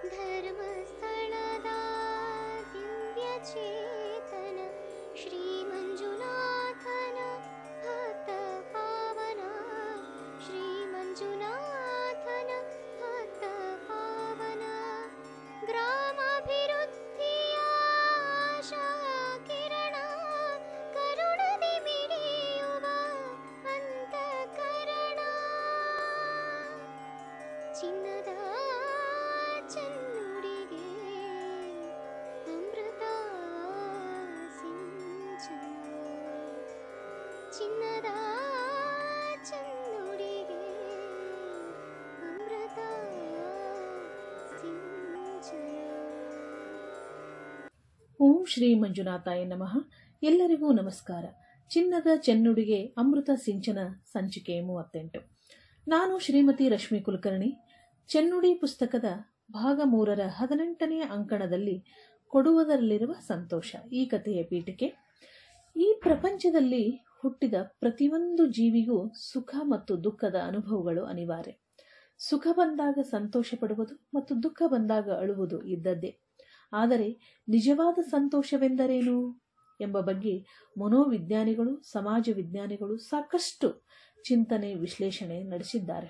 ಧರ್ಮಸ್ಥಳದ ದಿವ್ಯ ಚೇತನ ಶ್ರೀ ಮಂಜುನಾಥನ ಭಕ್ತ ಪಾವನ ಶ್ರೀ ಮಂಜುನಾಥನ ಭಕ್ತ ಪಾವನ ಗ್ರಾಮಾಭಿವೃದ್ಧಿಯ ಆಶಾ ಕಿರಣ ಕರುಣದಿ ಮಿಡಿಯುವ ಅಂತಃಕರಣ ಚಿನ್ನದ ಚೆನ್ನುಡಿಗೆ ಅಮೃತ ಸಿಂಚನ ಚಿನ್ನದ ಚೆನ್ನುಡಿಗೆ ಅಮೃತ ಸಿಂಚನ ಓಂ ಶ್ರೀ ಮಂಜುನಾಥಾಯ ನಮಃ ಎಲ್ಲರಿಗೂ ನಮಸ್ಕಾರ ಚಿನ್ನದ ಚೆನ್ನುಡಿಗೆ ಅಮೃತ ಸಿಂಚನ ಸಂಚಿಕೆ ಮೂವತ್ತೆಂಟು ನಾನು ಶ್ರೀಮತಿ ರಶ್ಮಿ ಕುಲಕರ್ಣಿ ಚೆನ್ನುಡಿ ಪುಸ್ತಕದ ಭಾಗ ಮೂರರ ಹದಿನೆಂಟನೆಯ ಅಂಕಣದಲ್ಲಿ ಕೊಡುವುದರಲ್ಲಿರುವ ಸಂತೋಷ ಈ ಕಥೆಯ ಪೀಠಿಕೆ ಈ ಪ್ರಪಂಚದಲ್ಲಿ ಹುಟ್ಟಿದ ಪ್ರತಿಯೊಂದು ಜೀವಿಗೂ ಸುಖ ಮತ್ತು ದುಃಖದ ಅನುಭವಗಳು ಅನಿವಾರ್ಯ ಸುಖ ಬಂದಾಗ ಸಂತೋಷ ಪಡುವುದು ಮತ್ತು ದುಃಖ ಬಂದಾಗ ಅಳುವುದು ಇದ್ದದ್ದೇ ಆದರೆ ನಿಜವಾದ ಸಂತೋಷವೆಂದರೇನು ಎಂಬ ಬಗ್ಗೆ ಮನೋವಿಜ್ಞಾನಿಗಳು ಸಮಾಜ ವಿಜ್ಞಾನಿಗಳು ಸಾಕಷ್ಟು ಚಿಂತನೆ ವಿಶ್ಲೇಷಣೆ ನಡೆಸಿದ್ದಾರೆ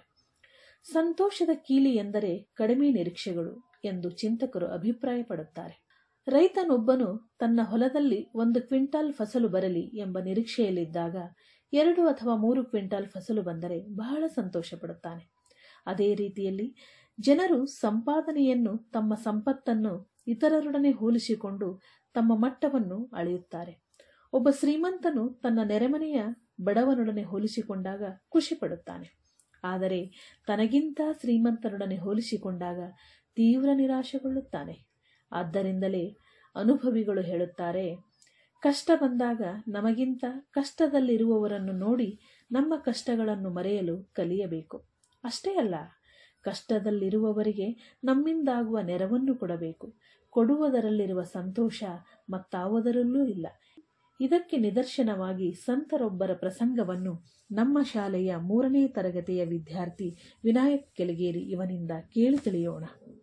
ಸಂತೋಷದ ಕೀಲಿ ಎಂದರೆ ಕಡಿಮೆ ನಿರೀಕ್ಷೆಗಳು ಎಂದು ಚಿಂತಕರು ಅಭಿಪ್ರಾಯಪಡುತ್ತಾರೆ ರೈತನೊಬ್ಬನು ತನ್ನ ಹೊಲದಲ್ಲಿ ಒಂದು ಕ್ವಿಂಟಾಲ್ ಫಸಲು ಬರಲಿ ಎಂಬ ನಿರೀಕ್ಷೆಯಲ್ಲಿದ್ದಾಗ ಎರಡು ಅಥವಾ ಮೂರು ಕ್ವಿಂಟಾಲ್ ಫಸಲು ಬಂದರೆ ಬಹಳ ಸಂತೋಷ ಪಡುತ್ತಾನೆ ಅದೇ ರೀತಿಯಲ್ಲಿ ಜನರು ಸಂಪಾದನೆಯನ್ನು ತಮ್ಮ ಸಂಪತ್ತನ್ನು ಇತರರೊಡನೆ ಹೋಲಿಸಿಕೊಂಡು ತಮ್ಮ ಮಟ್ಟವನ್ನು ಅಳೆಯುತ್ತಾರೆ ಒಬ್ಬ ಶ್ರೀಮಂತನು ತನ್ನ ನೆರೆಮನೆಯ ಬಡವನೊಡನೆ ಹೋಲಿಸಿಕೊಂಡಾಗ ಖುಷಿ ಪಡುತ್ತಾನೆ ಆದರೆ ತನಗಿಂತ ಶ್ರೀಮಂತನೊಡನೆ ಹೋಲಿಸಿಕೊಂಡಾಗ ತೀವ್ರ ನಿರಾಶೆಗೊಳ್ಳುತ್ತಾನೆ ಆದ್ದರಿಂದಲೇ ಅನುಭವಿಗಳು ಹೇಳುತ್ತಾರೆ ಕಷ್ಟ ಬಂದಾಗ ನಮಗಿಂತ ಕಷ್ಟದಲ್ಲಿರುವವರನ್ನು ನೋಡಿ ನಮ್ಮ ಕಷ್ಟಗಳನ್ನು ಮರೆಯಲು ಕಲಿಯಬೇಕು ಅಷ್ಟೇ ಅಲ್ಲ ಕಷ್ಟದಲ್ಲಿರುವವರಿಗೆ ನಮ್ಮಿಂದಾಗುವ ನೆರವನ್ನು ಕೊಡಬೇಕು ಕೊಡುವುದರಲ್ಲಿರುವ ಸಂತೋಷ ಮತ್ತಾವುದರಲ್ಲೂ ಇಲ್ಲ ಇದಕ್ಕೆ ನಿದರ್ಶನವಾಗಿ ಸಂತರೊಬ್ಬರ ಪ್ರಸಂಗವನ್ನು ನಮ್ಮ ಶಾಲೆಯ ಮೂರನೇ ತರಗತಿಯ ವಿದ್ಯಾರ್ಥಿ ವಿನಾಯಕ್ ಕೆಳಗೇರಿ ಇವನಿಂದ ಕೇಳಿ ತಿಳಿಯೋಣ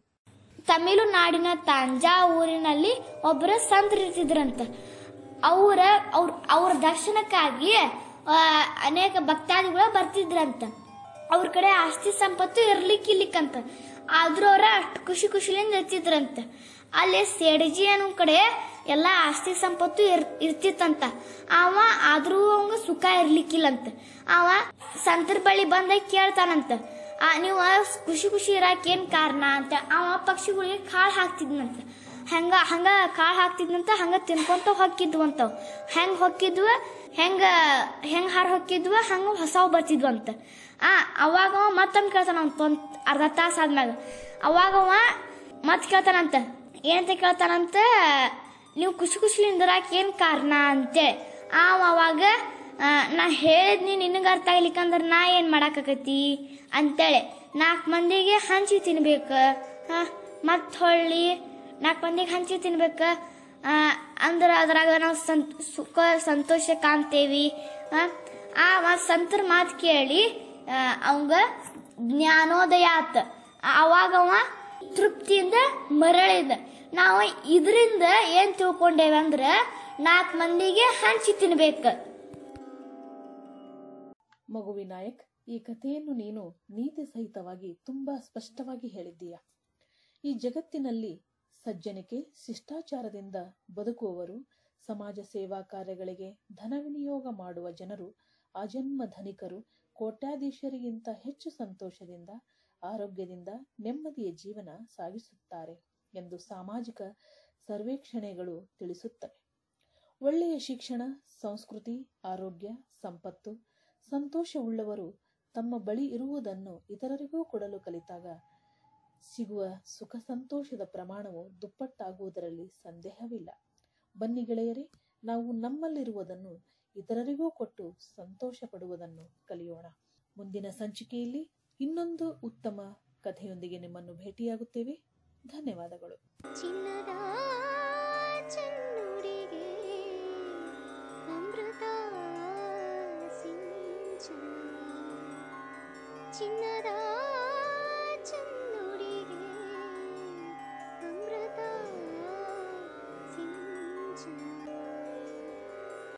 ತಮಿಳುನಾಡಿನ ತಂಜಾವೂರಿನಲ್ಲಿ ಒಬ್ಬರು ಸಂತರಿರ್ತಿದ್ರಂತ ಅವರ ಅವ್ರ ಅವ್ರ ದರ್ಶನಕ್ಕಾಗಿ ಆ, ಅನೇಕ ಭಕ್ತಾದಿಗಳು ಬರ್ತಿದ್ರಂತ ಅವ್ರ ಕಡೆ ಆಸ್ತಿ ಸಂಪತ್ತು ಇರ್ಲಿಕ್ಕಿಲ್ಲಿಕ್ಕಂತ ಆದ್ರೂ ಅವ್ರ ಅಷ್ಟು ಖುಷಿ ಖುಷಿಲಿಂದ ಇರ್ತಿದ್ರಂತ ಅಲ್ಲಿ ಸೇಡಜಿ ಅನ್ನೋ ಕಡೆ ಎಲ್ಲ ಆಸ್ತಿ ಸಂಪತ್ತು ಇರ್ ಇರ್ತಿತ್ತಂತ ಅವ ಆದ್ರೂ ಅವಂಗ ಸುಖ ಇರ್ಲಿಕ್ಕಿಲ್ಲಂತ ಅವ ಸಂತರ ಬಳಿ ಬಂದ ಕೇಳ್ತಾನಂತ ಆ, ನೀವು ಖುಷಿ ಖುಷಿ ಇರಾಕ ಏನ್ ಕಾರಣ ಅಂತ ಅವ ಪಕ್ಷಿಗಳಿಗೆ ಕಾಳು ಹಾಕ್ತಿದ್ನಂತ ಹಂಗ ಹಂಗ ಕಾಳು ಹಾಕ್ತಿದ್ನಂತ ಹಂಗ ತಿನ್ಕೊಂತ ಹೊಕ್ಕಿದ್ವಂತ ಹೆಂಗ್ ಹೊಕ್ಕಿದ್ವ ಹೆಂಗ ಹೆಂಗ್ ಹಾರ ಹೊಕ್ಕಿದ್ವ ಹಂಗ ಹೊಸವ್ ಬರ್ತಿದ್ವಂತ ಆ ಅವಾಗ ಅವ ಮತ್ತೊಮ್ಮೆ ಕೇಳ್ತಾನಂತ ಒಂದ್ ಅರ್ಧ ತಾಸ ಆದ್ಮ್ಯಾಗ ಅವಾಗ ಅವ ಮತ್ ಕೇಳ್ತಾನಂತ ಏನಂತ ಕೇಳ್ತಾನಂತ ನೀವು ಖುಷಿ ಖುಷಿಲಿಂದ ಇರಾಕ ಏನ್ ಕಾರಣ ಅಂತೇಳಿ ಅವ ಅವಾಗ ಆ, ನಾ ಹೇಳಿದ್ನಿ ನಿನಗೆ ಅರ್ಥ ಆಗ್ಲಿಕ್ಕಂದ್ರೆ ನಾ ಏನು ಮಾಡಾಕತಿ ಅಂತೇಳಿ ನಾಲ್ಕು ಮಂದಿಗೆ ಹಂಚಿ ತಿನ್ಬೇಕು ಮತ್ತು ಹೊಳ್ಳಿ ನಾಲ್ಕು ಮಂದಿಗೆ ಹಂಚಿ ತಿನ್ಬೇಕು ಅಂದ್ರೆ ಅದ್ರಾಗ ನಾವು ಸಂತ ಸುಖ ಸಂತೋಷ ಕಾಣ್ತೇವಿ ಆ, ಆ ಮ- ಸಂತರ ಮಾತು ಕೇಳಿ ಅವಂಗ ಜ್ಞಾನೋದಯ ಆತ ಅವಾಗ ಅವ ತೃಪ್ತಿಯಿಂದ ಮರಳಿದ ನಾವು ಇದರಿಂದ ಏನು ತಿಳ್ಕೊಂಡೇವೆ ಅಂದ್ರೆ ನಾಲ್ಕು ಮಂದಿಗೆ ಹಂಚಿ ತಿನ್ಬೇಕು ಮಗು ವಿನಾಯಕ್ ಈ ಕಥೆಯನ್ನು ನೀನು ನೀತಿ ಸಹಿತವಾಗಿ ತುಂಬಾ ಸ್ಪಷ್ಟವಾಗಿ ಹೇಳಿದ್ದೀಯ ಈ ಜಗತ್ತಿನಲ್ಲಿ ಸಜ್ಜನಿಕೆ ಶಿಷ್ಟಾಚಾರದಿಂದ ಬದುಕುವವರು ಸಮಾಜ ಸೇವಾ ಕಾರ್ಯಗಳಿಗೆ ಧನ ವಿನಿಯೋಗ ಮಾಡುವ ಜನರು ಆಜನ್ಮ ಧನಿಕರು ಕೋಟ್ಯಾಧೀಶರಿಗಿಂತ ಹೆಚ್ಚು ಸಂತೋಷದಿಂದ ಆರೋಗ್ಯದಿಂದ ನೆಮ್ಮದಿಯ ಜೀವನ ಸಾಗಿಸುತ್ತಾರೆ ಎಂದು ಸಾಮಾಜಿಕ ಸರ್ವೇಕ್ಷಣೆಗಳು ತಿಳಿಸುತ್ತವೆ ಒಳ್ಳೆಯ ಶಿಕ್ಷಣ ಸಂಸ್ಕೃತಿ ಆರೋಗ್ಯ ಸಂಪತ್ತು ಸಂತೋಷವುಳ್ಳವರು ತಮ್ಮ ಬಳಿ ಇರುವುದನ್ನು ಇತರರಿಗೂ ಕೊಡಲು ಕಲಿತಾಗ ಸಿಗುವ ಸುಖ ಸಂತೋಷದ ಪ್ರಮಾಣವು ದುಪ್ಪಟ್ಟಾಗುವುದರಲ್ಲಿ ಸಂದೇಹವಿಲ್ಲ ಬನ್ನಿ ಗೆಳೆಯರೇ ನಾವು ನಮ್ಮಲ್ಲಿರುವುದನ್ನು ಇತರರಿಗೂ ಕೊಟ್ಟು ಸಂತೋಷ ಪಡುವುದನ್ನು ಕಲಿಯೋಣ ಮುಂದಿನ ಸಂಚಿಕೆಯಲ್ಲಿ ಇನ್ನೊಂದು ಉತ್ತಮ ಕಥೆಯೊಂದಿಗೆ ನಿಮ್ಮನ್ನು ಭೇಟಿಯಾಗುತ್ತೇವೆ ಧನ್ಯವಾದಗಳು ಚಿನ್ನದ ಚೆನ್ನ